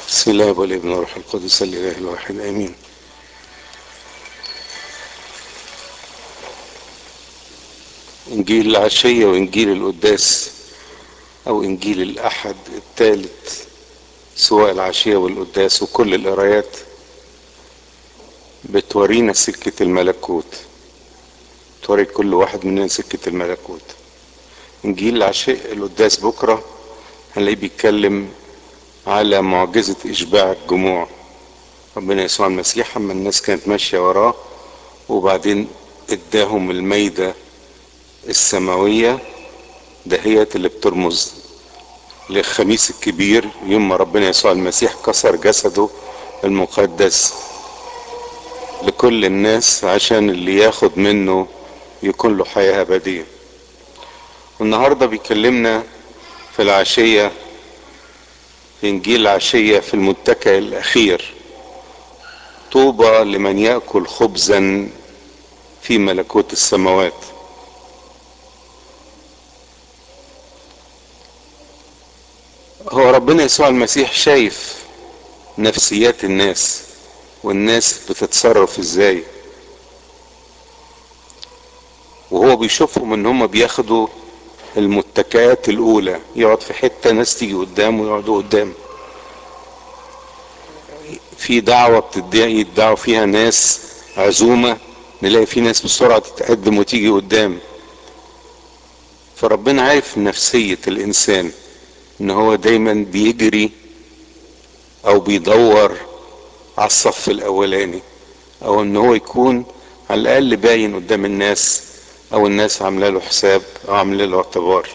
بسم الله والابن والروح القدس الاله الواحد امين انجيل العشية وانجيل القداس او انجيل الاحد الثالث سواء العشية والقداس وكل القرايات بتورينا سكة الملكوت توري كل واحد مننا سكة الملكوت انجيل العشية القداس بكرة هنلاقيه بيتكلم على معجزة اشباع الجموع ربنا يسوع المسيح اما الناس كانت ماشية وراه وبعدين اداهم الميدة السماوية دهيت اللي بترمز للخميس الكبير يوم ما ربنا يسوع المسيح كسر جسده المقدس لكل الناس عشان اللي ياخد منه يكون له حياة أبدية والنهاردة بيكلمنا في العشية في إنجيل العشية في المتكئ الأخير طوبى لمن يأكل خبزا في ملكوت السماوات هو ربنا يسوع المسيح شايف نفسيات الناس والناس بتتصرف ازاي وهو بيشوفهم ان هم بياخدوا المتكئات الاولى يقعد في حته ناس تيجي قدامه ويقعدوا قدام في دعوه بتدعي يدعوا فيها ناس عزومه نلاقي في ناس بسرعه تتقدم وتيجي قدام فربنا عارف نفسيه الانسان ان هو دايما بيجري او بيدور على الصف الاولاني او ان هو يكون على الاقل باين قدام الناس او الناس عامله له حساب او عامله له اعتبار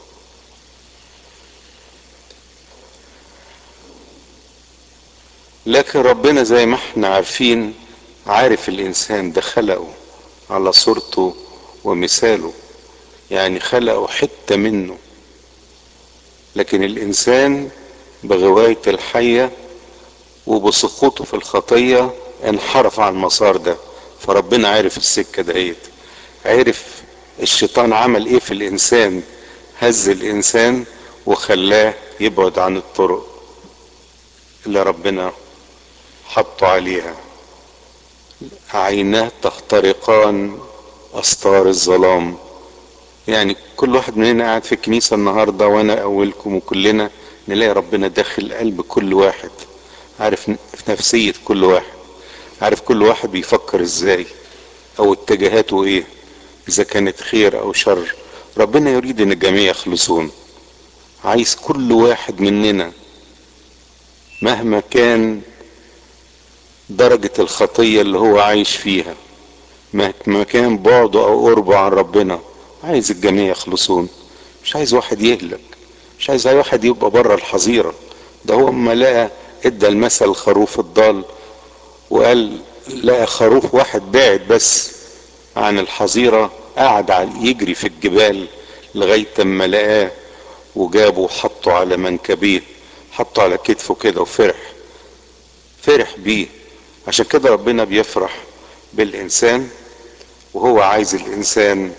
لكن ربنا زي ما احنا عارفين عارف الانسان ده خلقه على صورته ومثاله يعني خلقه حته منه لكن الانسان بغوايه الحيه وبسقوطه في الخطيه انحرف عن المسار ده فربنا عارف السكه دهيت عرف الشيطان عمل ايه في الانسان هز الانسان وخلاه يبعد عن الطرق اللي ربنا حطه عليها عيناه تخترقان استار الظلام يعني كل واحد مننا قاعد في الكنيسه النهارده وانا اولكم وكلنا نلاقي ربنا داخل قلب كل واحد عارف نفسيه كل واحد عارف كل واحد بيفكر ازاي او اتجاهاته ايه اذا كانت خير او شر ربنا يريد ان الجميع يخلصون عايز كل واحد مننا مهما كان درجة الخطية اللي هو عايش فيها مهما كان بعده او قربه عن ربنا عايز الجميع يخلصون مش عايز واحد يهلك مش عايز اي واحد يبقى بره الحظيرة ده هو اما لقى ادى المثل الخروف الضال وقال لقى خروف واحد بعد بس عن الحظيرة قعد يجري في الجبال لغاية اما لقاه وجابه وحطه على منكبيه حطه على كتفه كده وفرح فرح بيه عشان كده ربنا بيفرح بالإنسان وهو عايز الإنسان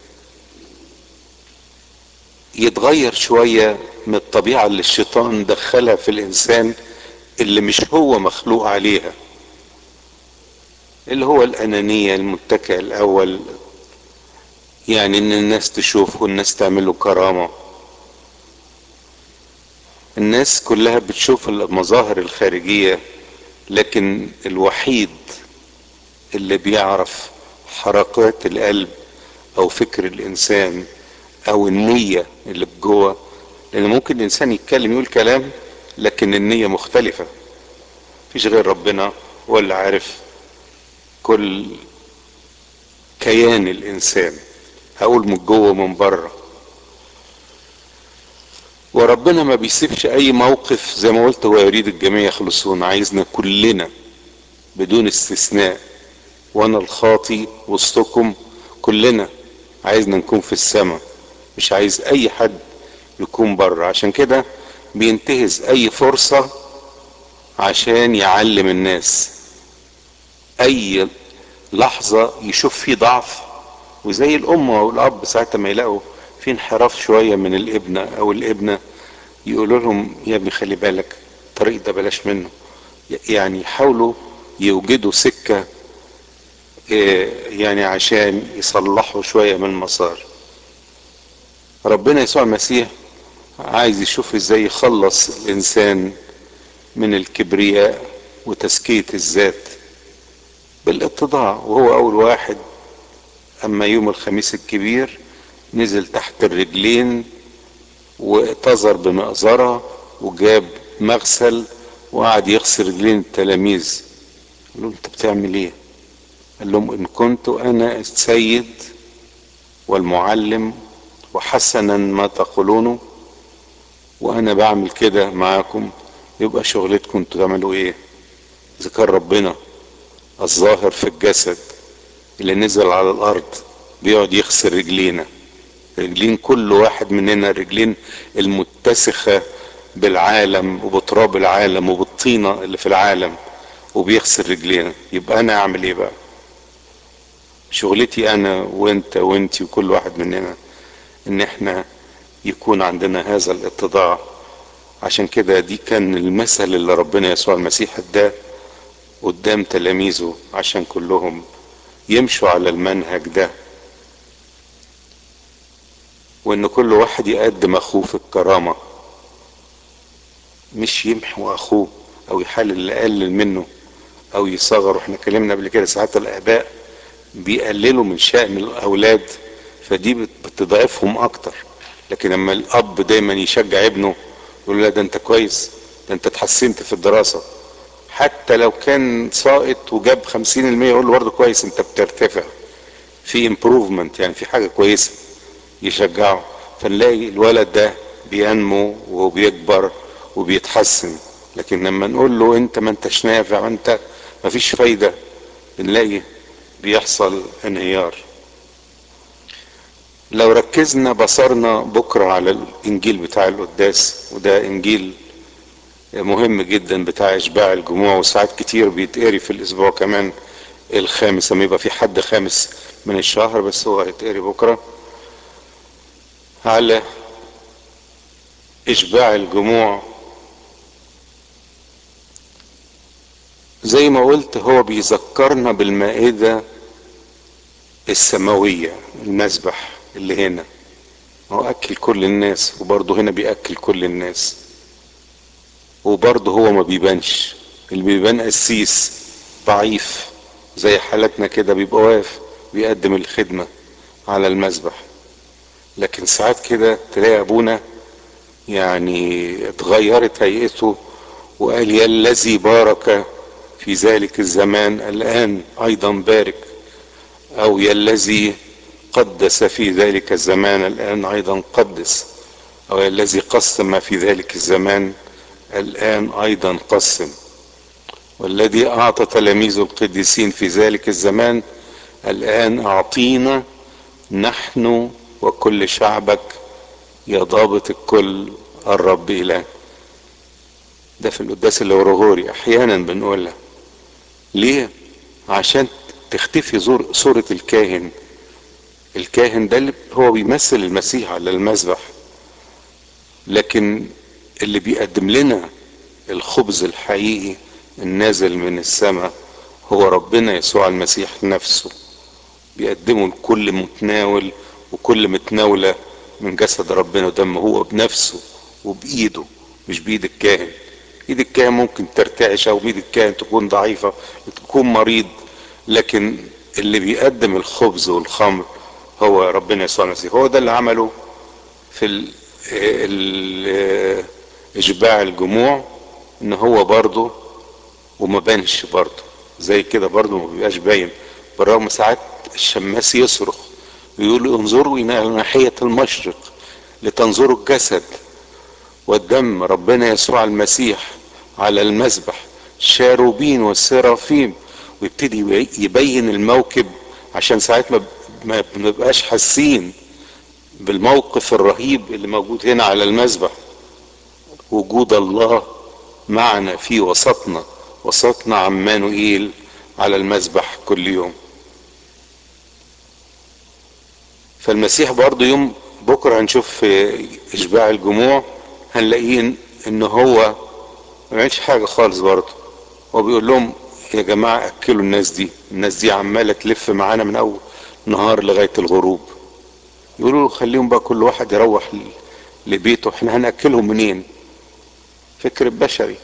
يتغير شوية من الطبيعة اللي الشيطان دخلها في الإنسان اللي مش هو مخلوق عليها اللي هو الأنانية المتكئ الأول يعني إن الناس تشوفه والناس تعمله كرامة الناس كلها بتشوف المظاهر الخارجية لكن الوحيد اللي بيعرف حركات القلب أو فكر الإنسان أو النية اللي بجوه لأن ممكن الإنسان يتكلم يقول كلام لكن النية مختلفة مفيش غير ربنا هو اللي عارف كل كيان الانسان هقول من جوه ومن بره وربنا ما بيسيبش اي موقف زي ما قلت هو يريد الجميع يخلصون عايزنا كلنا بدون استثناء وانا الخاطي وسطكم كلنا عايزنا نكون في السماء مش عايز اي حد يكون بره عشان كده بينتهز اي فرصة عشان يعلم الناس اي لحظة يشوف فيه ضعف وزي الام او الاب ساعتها ما يلاقوا في انحراف شوية من الابنة او الابنة يقولوا لهم يا ابني خلي بالك الطريق ده بلاش منه يعني يحاولوا يوجدوا سكة يعني عشان يصلحوا شوية من المسار ربنا يسوع المسيح عايز يشوف ازاي يخلص الانسان من الكبرياء وتزكية الذات بالاتضاع وهو اول واحد اما يوم الخميس الكبير نزل تحت الرجلين واتزر بمأزرة وجاب مغسل وقعد يغسل رجلين التلاميذ قال له انت بتعمل ايه قال لهم ان كنت انا السيد والمعلم وحسنا ما تقولونه وانا بعمل كده معاكم يبقى شغلتكم انتوا تعملوا ايه اذا كان ربنا الظاهر في الجسد اللي نزل على الارض بيقعد يغسل رجلينا رجلين كل واحد مننا الرجلين المتسخة بالعالم وبتراب العالم وبالطينة اللي في العالم وبيغسل رجلينا يبقى انا اعمل ايه بقى شغلتي انا وانت وانتي وكل واحد مننا ان احنا يكون عندنا هذا الاتضاع عشان كده دي كان المثل اللي ربنا يسوع المسيح اداه قدام تلاميذه عشان كلهم يمشوا على المنهج ده وان كل واحد يقدم اخوه في الكرامة مش يمحو اخوه او يحلل اللي قلل منه او يصغر واحنا اتكلمنا قبل كده ساعات الاباء بيقللوا من شأن الاولاد فدي بتضعفهم اكتر لكن لما الاب دايما يشجع ابنه يقول لا ده انت كويس ده انت اتحسنت في الدراسة حتى لو كان ساقط وجاب خمسين المية يقول له برضه كويس انت بترتفع في امبروفمنت يعني في حاجة كويسة يشجعه فنلاقي الولد ده بينمو وبيكبر وبيتحسن لكن لما نقول له انت ما انتش نافع انت ما فيش فايدة بنلاقي بيحصل انهيار لو ركزنا بصرنا بكرة على الانجيل بتاع القداس وده انجيل مهم جدا بتاع اشباع الجموع وساعات كتير بيتقري في الاسبوع كمان الخامس لما يبقى في حد خامس من الشهر بس هو هيتقري بكره على اشباع الجموع زي ما قلت هو بيذكرنا بالمائدة السماوية المسبح اللي هنا هو اكل كل الناس وبرضه هنا بياكل كل الناس وبرضه هو ما بيبانش اللي بيبان قسيس ضعيف زي حالتنا كده بيبقى واقف بيقدم الخدمة على المسبح لكن ساعات كده تلاقي ابونا يعني اتغيرت هيئته وقال يا الذي بارك في ذلك الزمان الان ايضا بارك او يا الذي قدس في ذلك الزمان الان ايضا قدس او يا الذي قسم في ذلك الزمان الان ايضا قسم والذي اعطى تلاميذ القديسين في ذلك الزمان الان اعطينا نحن وكل شعبك يا ضابط الكل الرب إله ده في القداس الأورغوري أحيانا بنقولها ليه؟ عشان تختفي زور صورة الكاهن الكاهن ده اللي هو بيمثل المسيح على المذبح لكن اللي بيقدم لنا الخبز الحقيقي النازل من السماء هو ربنا يسوع المسيح نفسه بيقدمه لكل متناول وكل متناولة من جسد ربنا ودم هو بنفسه وبإيده مش بإيد الكاهن إيد الكاهن ممكن ترتعش أو بإيد الكاهن تكون ضعيفة تكون مريض لكن اللي بيقدم الخبز والخمر هو ربنا يسوع المسيح هو ده اللي عمله في ال ال إشباع الجموع إن هو برضه وما بانش برضه زي كده برضه ما بيبقاش باين بالرغم ساعات الشماس يصرخ ويقول انظروا الى ناحية المشرق لتنظروا الجسد والدم ربنا يسوع المسيح على المذبح الشاروبين والسرافيم ويبتدي يبين الموكب عشان ساعات ما بنبقاش حاسين بالموقف الرهيب اللي موجود هنا على المذبح وجود الله معنا في وسطنا وسطنا عمانوئيل على المذبح كل يوم فالمسيح برضه يوم بكرة هنشوف في اشباع الجموع هنلاقيه ان هو ما بيعملش حاجة خالص برضه هو بيقول لهم يا جماعة أكلوا الناس دي الناس دي عمالة تلف معانا من أول نهار لغاية الغروب يقولوا له خليهم بقى كل واحد يروح لبيته احنا هنأكلهم منين فكر بشري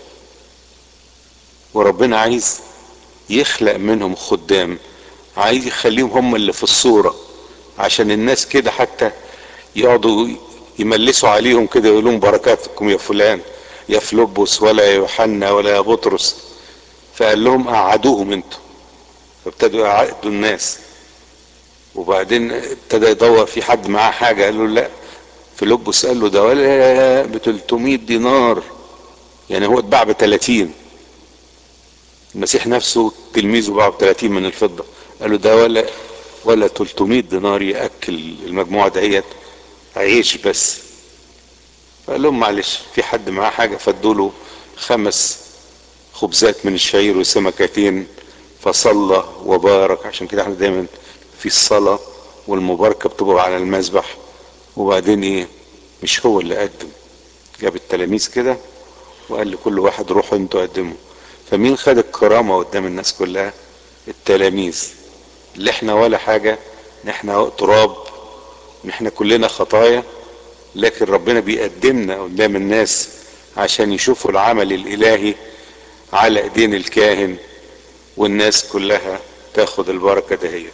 وربنا عايز يخلق منهم خدام عايز يخليهم هم اللي في الصورة عشان الناس كده حتى يقعدوا يملسوا عليهم كده يقول لهم بركاتكم يا فلان يا فلوبوس ولا يا يوحنا ولا يا بطرس فقال لهم قعدوهم انتوا فابتدوا يعقدوا الناس وبعدين ابتدى يدور في حد معاه حاجة قال له لا فيلبس قال له ده ولا ب 300 دينار يعني هو اتباع ب 30 المسيح نفسه تلميذه باعه ب 30 من الفضة قال له ده ولا ولا 300 دينار ياكل المجموعة دهيت عيش بس فقال لهم معلش في حد معاه حاجة فادوا له خمس خبزات من الشعير وسمكتين فصلى وبارك عشان كده احنا دايما في الصلاة والمباركة بتبقى على المذبح وبعدين ايه مش هو اللي قدم جاب التلاميذ كده وقال لكل واحد روحوا انتوا قدموا فمين خد الكرامة قدام الناس كلها التلاميذ اللي احنا ولا حاجة احنا تراب احنا كلنا خطايا لكن ربنا بيقدمنا قدام الناس عشان يشوفوا العمل الالهي على ايدين الكاهن والناس كلها تاخد البركة دهيت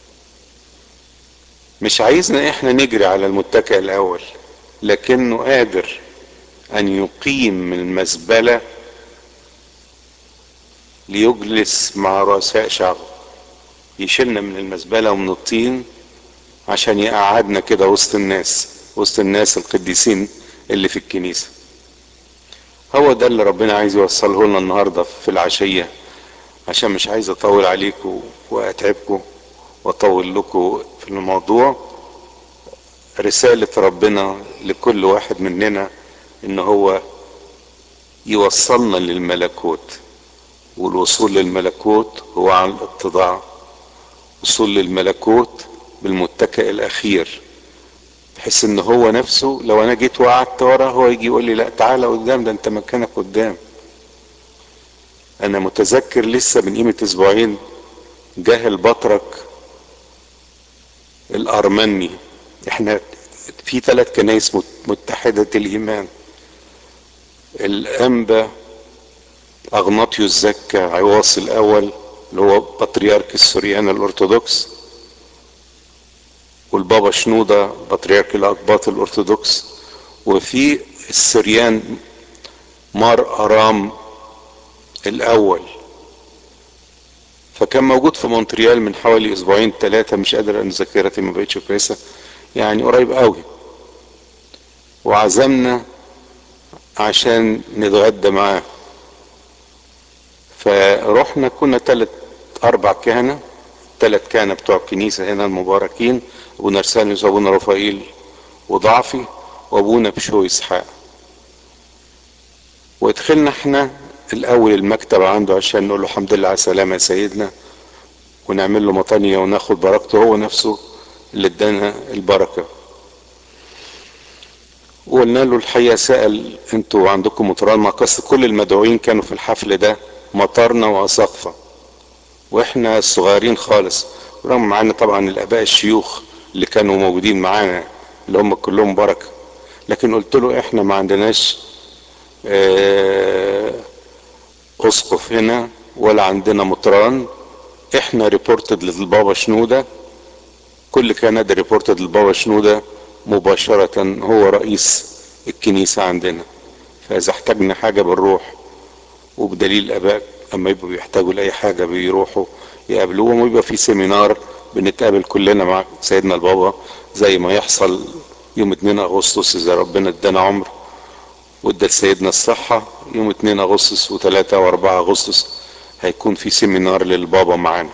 مش عايزنا احنا نجري على المتكئ الاول لكنه قادر ان يقيم من المزبلة ليجلس مع رؤساء شعبه يشيلنا من المزبلة ومن الطين عشان يقعدنا كده وسط الناس وسط الناس القديسين اللي في الكنيسة هو ده اللي ربنا عايز يوصله لنا النهاردة في العشية عشان مش عايز اطول عليكم واتعبكم واطول لكم في الموضوع رسالة ربنا لكل واحد مننا ان هو يوصلنا للملكوت والوصول للملكوت هو عن الاتضاع وصول للملكوت بالمتكئ الاخير بحيث ان هو نفسه لو انا جيت وقعدت ورا هو يجي يقول لي لا تعالى قدام ده انت مكانك قدام انا متذكر لسه من قيمة اسبوعين جاه البطرك الارمني احنا في ثلاث كنايس متحدة الايمان الانبا اغناطيوس زكا عواص الاول اللي هو بطريرك السوريان الارثوذكس والبابا شنودة بطريرك الاقباط الارثوذكس وفي السريان مار ارام الاول فكان موجود في مونتريال من حوالي اسبوعين ثلاثة مش قادر ان ذاكرتي ما بقتش كويسة يعني قريب قوي وعزمنا عشان نتغدى معاه فرحنا كنا ثلاث اربع كهنة ثلاث كهنة بتوع الكنيسة هنا المباركين ابونا ارسانيوس وابونا رفائيل وضعفي وابونا بشوي اسحاق ودخلنا احنا الاول المكتب عنده عشان نقول له الحمد لله على السلامه يا سيدنا ونعمل له مطانية وناخد بركته هو نفسه اللي ادانا البركة وقلنا له الحقيقة سأل انتوا عندكم مطران ما قصد كل المدعوين كانوا في الحفل ده مطرنا وأساقفة واحنا الصغيرين خالص رغم معانا طبعا الاباء الشيوخ اللي كانوا موجودين معانا اللي هم كلهم بركة لكن قلت له احنا ما عندناش اه اسقف هنا ولا عندنا مطران احنا ريبورتد للبابا شنودة كل كندا ريبورتد للبابا شنودة مباشرة هو رئيس الكنيسة عندنا فاذا احتاجنا حاجة بنروح وبدليل الاباء اما يبقوا بيحتاجوا لاي حاجة بيروحوا يقابلوهم ويبقى في سيمينار بنتقابل كلنا مع سيدنا البابا زي ما يحصل يوم 2 اغسطس اذا ربنا ادانا عمر وادى لسيدنا الصحة يوم 2 اغسطس و3 و4 اغسطس هيكون في سيمينار للبابا معانا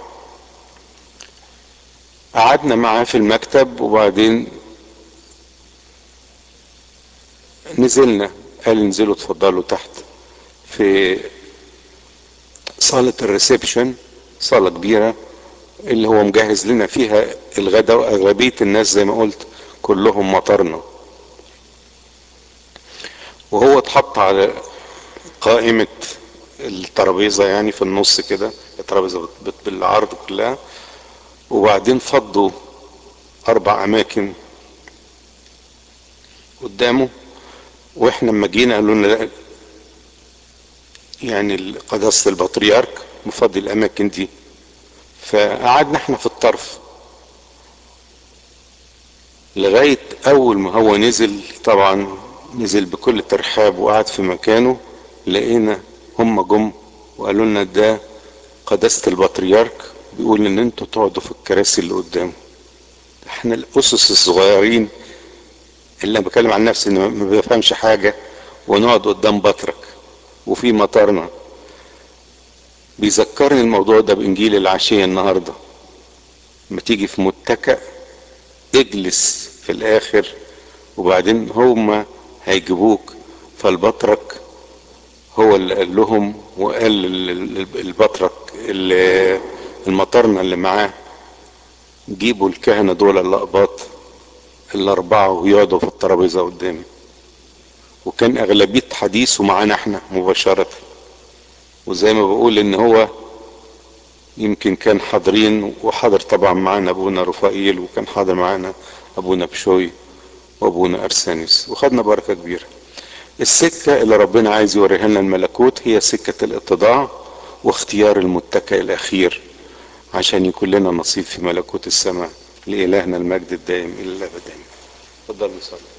قعدنا معاه في المكتب وبعدين نزلنا قال انزلوا اتفضلوا تحت في صالة الريسبشن صالة كبيرة اللي هو مجهز لنا فيها الغداء واغلبية الناس زي ما قلت كلهم مطرنا وهو اتحط على قائمة الترابيزة يعني في النص كده الترابيزة بالعرض كلها وبعدين فضوا اربع اماكن قدامه واحنا لما جينا قالوا لنا لا يعني قداسة البطريرك مفضي الاماكن دي فقعدنا احنا في الطرف لغاية اول ما هو نزل طبعا نزل بكل ترحاب وقعد في مكانه لقينا هم جم وقالوا لنا ده قداسة البطريرك بيقول ان انتوا تقعدوا في الكراسي اللي قدامه احنا الاسس الصغيرين اللي انا بتكلم عن نفسي ان ما بفهمش حاجة ونقعد قدام بطرك وفي مطارنا بيذكرني الموضوع ده بانجيل العشية النهاردة لما تيجي في متكأ اجلس في الاخر وبعدين هما هيجيبوك فالبطرك هو اللي قال لهم وقال البطرك اللي المطرنا اللي معاه جيبوا الكهنة دول اللقباط الأربعة ويقعدوا في الترابيزة قدامي وكان أغلبية حديثه معانا احنا مباشرة وزي ما بقول إن هو يمكن كان حاضرين وحضر طبعا معانا أبونا رفائيل وكان حاضر معانا أبونا بشوي وأبونا أرسانيس وخدنا بركة كبيرة السكة اللي ربنا عايز يوريها لنا الملكوت هي سكة الاتضاع واختيار المتكئ الأخير عشان يكون لنا نصيب في ملكوت السماء لإلهنا المجد الدائم إلى الأبد اتفضل نصلي